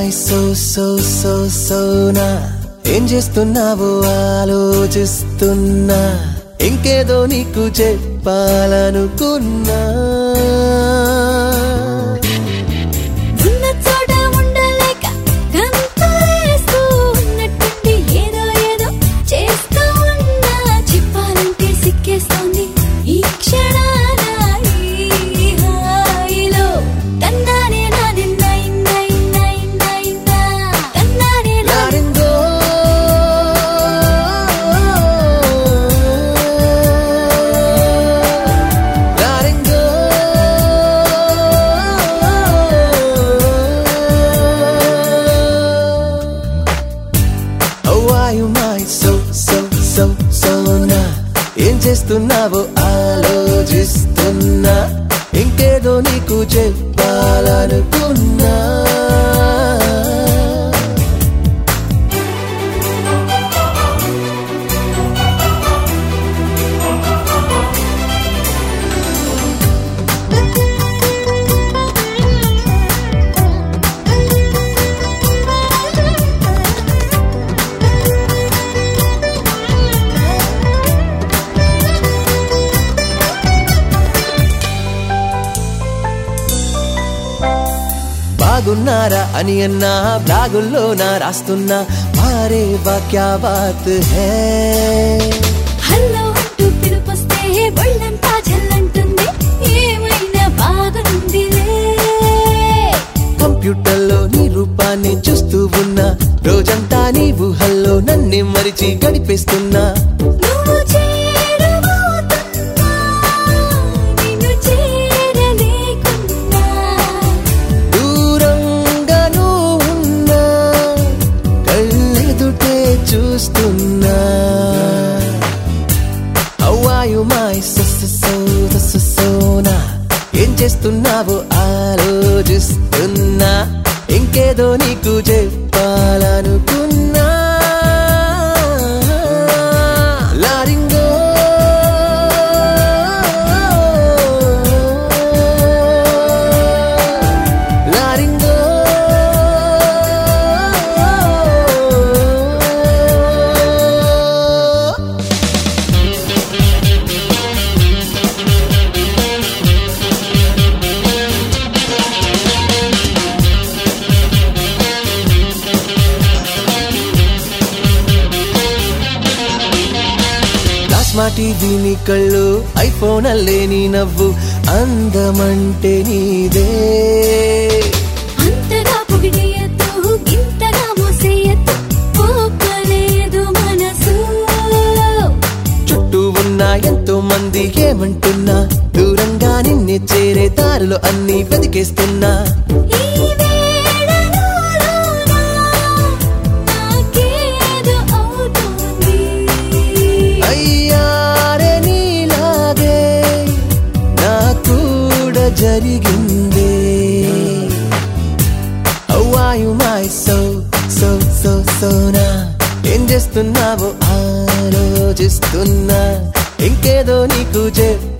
my సో సో సో సోనా ఏం చేస్తున్నావో ఆలోచిస్తున్నా ఇంకేదో నీకు చెప్పాలనుకున్నా ఉన్న చోట ఉండలేక గంతులేస్తూ ఉన్నట్టుండి ఏదో ఏదో చేస్తూ ఉన్నా చెప్పాలంటే సిక్కేస్తోంది ఈ క్షణాన ఈ హాయిలో తన్నానే నాది నై నై నై నై నా తన్నానే నాది లారింగో లారింగో అవ్వాయు మై సో సో సో సోనా ఏం చేస్తున్నావో ఆలోచిస్తున్నా ఇంకేదో నీకు చెప్పాలనుకున్నా బాగున్నారా అని అన్నా బ్లాగుల్లో నా రాస్తున్నా మారే వాక్యా బాత్ హే హలో అంటూ పిలుపొస్తే ఒళ్ళంతా జల్లంటుంది ఏమైనా బాగుందిలే కంప్యూటర్లో నీ రూపాన్ని చూస్తూ ఉన్నా రోజంతా నీ ఊహల్లో నన్ను మరిచి గడిపేస్తున్నా నువ్వు చేరబోతున్నా నిన్ను చేరలేకున్నా దూరంగా నువ్వు ఉన్నా కళ్ళెదుటే చూస్తున్నా అవ్వాయు మై సోనా ఏం చేస్తున్నావో ఆలోచిస్తున్నా ఇంకేదో నీకు చెప్పాలనుకున్నా లారింగో లారింగో ప్లాస్మా టీవీ నీ కళ్ళు ఐఫోన్ అల్లే నీ నవ్వు అందమంటే నీదే అంతగా పొగిడేయద్దు ఇంతగా మోసేయద్దు పోకలేదు మనసు చుట్టూ ఉన్న ఎంతో మంది ఏమంటున్నా దూరంగా నిన్నే చేరే దారిలో అన్ని వెతికేస్తున్నా ఈ వేళలోనా నాకేదో అవుతుంది అయ్యారే నీలాగే నా కూడా జరిగిందే అవ్వాయు మై సో సో సో సోనా ఏం చేస్తున్నావో ఆలోచిస్తున్నా ఇంకేదో నీకు చెప్ప